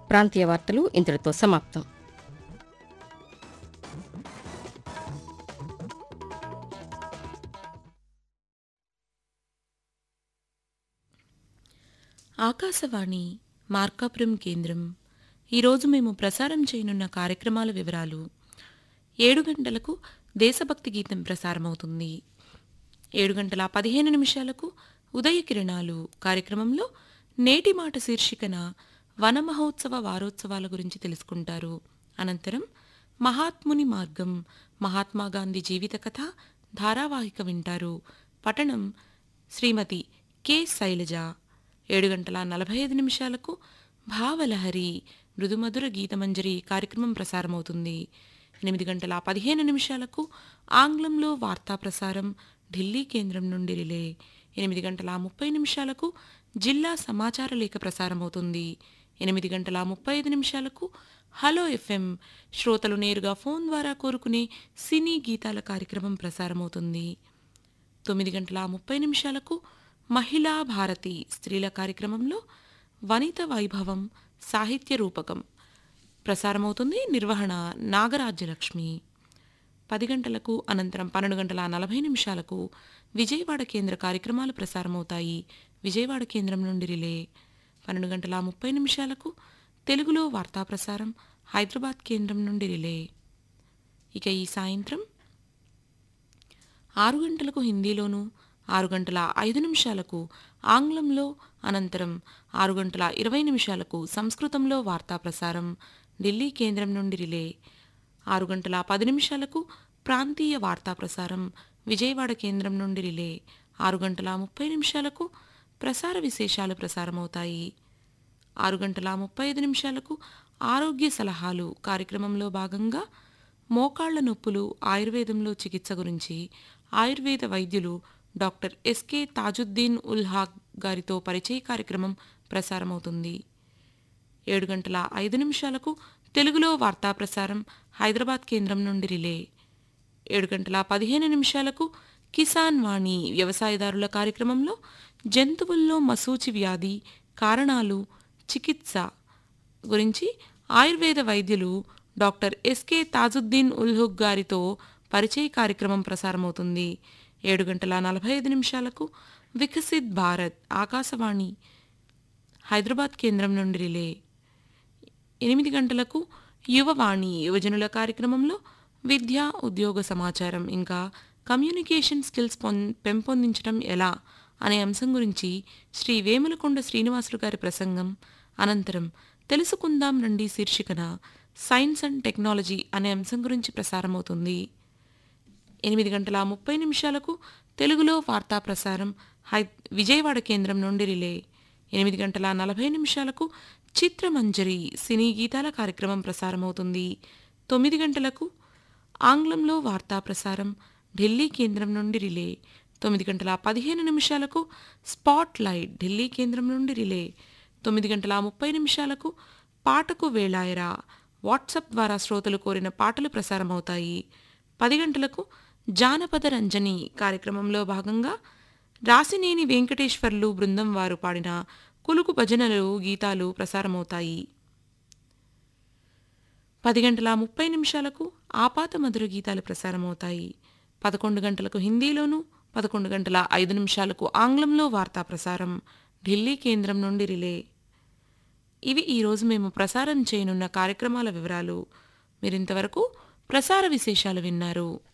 ప్రాంతీయ వార్తలు ఇంతటితో సమాప్తం ఆకాశవాణి మార్కాపురం కేంద్రం ఈరోజు మేము ప్రసారం చేయనున్న కార్యక్రమాల వివరాలు ఏడు గంటలకు దేశభక్తి గీతం ప్రసారమవుతుంది ఏడు గంటల పదిహేను నిమిషాలకు ఉదయ కిరణాలు కార్యక్రమంలో నేటి మాట శీర్షికన వన మహోత్సవ వారోత్సవాల గురించి తెలుసుకుంటారు అనంతరం మహాత్ముని మార్గం మహాత్మా గాంధీ జీవిత కథ ధారావాహిక వింటారు పఠనం శ్రీమతి కె శైలజ ఏడు గంటల నలభై ఐదు నిమిషాలకు భావలహరి మృదుమధుర గీతమంజరి కార్యక్రమం ప్రసారమవుతుంది ఎనిమిది గంటల పదిహేను నిమిషాలకు ఆంగ్లంలో వార్తా ప్రసారం ఢిల్లీ కేంద్రం నుండి రిలే ఎనిమిది గంటల ముప్పై నిమిషాలకు జిల్లా సమాచార లేఖ ప్రసారమవుతుంది ఎనిమిది గంటల ముప్పై ఐదు నిమిషాలకు హలో ఎఫ్ఎం శ్రోతలు నేరుగా ఫోన్ ద్వారా కోరుకునే సినీ గీతాల కార్యక్రమం ప్రసారమవుతుంది తొమ్మిది గంటల ముప్పై నిమిషాలకు మహిళా భారతి స్త్రీల కార్యక్రమంలో వనిత వైభవం సాహిత్య రూపకం ప్రసారమవుతుంది నిర్వహణ నాగరాజ్యలక్ష్మి పది గంటలకు అనంతరం పన్నెండు గంటల నలభై నిమిషాలకు విజయవాడ కేంద్ర కార్యక్రమాలు ప్రసారమవుతాయి విజయవాడ కేంద్రం నుండి రిలే పన్నెండు గంటల ముప్పై నిమిషాలకు తెలుగులో వార్తా ప్రసారం హైదరాబాద్ కేంద్రం నుండి రిలే ఇక ఈ సాయంత్రం ఆరు గంటలకు హిందీలోను ఆరు గంటల ఐదు నిమిషాలకు ఆంగ్లంలో అనంతరం ఆరు గంటల ఇరవై నిమిషాలకు సంస్కృతంలో వార్తా ప్రసారం ఢిల్లీ కేంద్రం నుండి రిలే ఆరు గంటల పది నిమిషాలకు ప్రాంతీయ వార్తా ప్రసారం విజయవాడ కేంద్రం నుండి రిలే ఆరు గంటల ముప్పై నిమిషాలకు ప్రసార విశేషాలు ప్రసారమవుతాయి ఆరు గంటల ముప్పై ఐదు నిమిషాలకు ఆరోగ్య సలహాలు కార్యక్రమంలో భాగంగా మోకాళ్ల నొప్పులు ఆయుర్వేదంలో చికిత్స గురించి ఆయుర్వేద వైద్యులు డాక్టర్ ఎస్కే తాజుద్దీన్ ఉల్ హాక్ గారితో పరిచయ కార్యక్రమం ప్రసారమవుతుంది ఏడు గంటల ఐదు నిమిషాలకు తెలుగులో వార్తా ప్రసారం హైదరాబాద్ కేంద్రం నుండి రిలే ఏడు గంటల పదిహేను నిమిషాలకు కిసాన్ వాణి వ్యవసాయదారుల కార్యక్రమంలో జంతువుల్లో మసూచి వ్యాధి కారణాలు చికిత్స గురించి ఆయుర్వేద వైద్యులు డాక్టర్ ఎస్కే తాజుద్దీన్ ఉల్హుక్ గారితో పరిచయ కార్యక్రమం ప్రసారమవుతుంది ఏడు గంటల నలభై ఐదు నిమిషాలకు వికసిత్ భారత్ ఆకాశవాణి హైదరాబాద్ కేంద్రం నుండి రిలే ఎనిమిది గంటలకు యువవాణి యువజనుల కార్యక్రమంలో విద్య ఉద్యోగ సమాచారం ఇంకా కమ్యూనికేషన్ స్కిల్స్ పొం పెంపొందించడం ఎలా అనే అంశం గురించి శ్రీ వేములకొండ శ్రీనివాసులు గారి ప్రసంగం అనంతరం తెలుసుకుందాం రండి శీర్షికన సైన్స్ అండ్ టెక్నాలజీ అనే అంశం గురించి ప్రసారమవుతుంది ఎనిమిది గంటల ముప్పై నిమిషాలకు తెలుగులో వార్తా ప్రసారం హై విజయవాడ కేంద్రం నుండి రిలే ఎనిమిది గంటల నలభై నిమిషాలకు చిత్రమంజరి సినీ గీతాల కార్యక్రమం ప్రసారమవుతుంది తొమ్మిది గంటలకు ఆంగ్లంలో వార్తా ప్రసారం ఢిల్లీ కేంద్రం నుండి రిలే తొమ్మిది గంటల పదిహేను నిమిషాలకు స్పాట్ లైట్ ఢిల్లీ కేంద్రం నుండి రిలే తొమ్మిది గంటల ముప్పై నిమిషాలకు పాటకు వేళాయరా వాట్సాప్ ద్వారా శ్రోతలు కోరిన పాటలు ప్రసారమవుతాయి పది గంటలకు జానపద రంజని కార్యక్రమంలో భాగంగా రాసినేని వెంకటేశ్వర్లు బృందం వారు పాడిన కులుకు భజనలు గీతాలు ప్రసారమవుతాయి పది గంటల ముప్పై నిమిషాలకు ఆపాత మధుర గీతాలు ప్రసారమవుతాయి పదకొండు గంటలకు హిందీలోను పదకొండు గంటల ఐదు నిమిషాలకు ఆంగ్లంలో వార్తా ప్రసారం ఢిల్లీ కేంద్రం నుండి రిలే ఇవి ఈరోజు మేము ప్రసారం చేయనున్న కార్యక్రమాల వివరాలు మీరింతవరకు ప్రసార విశేషాలు విన్నారు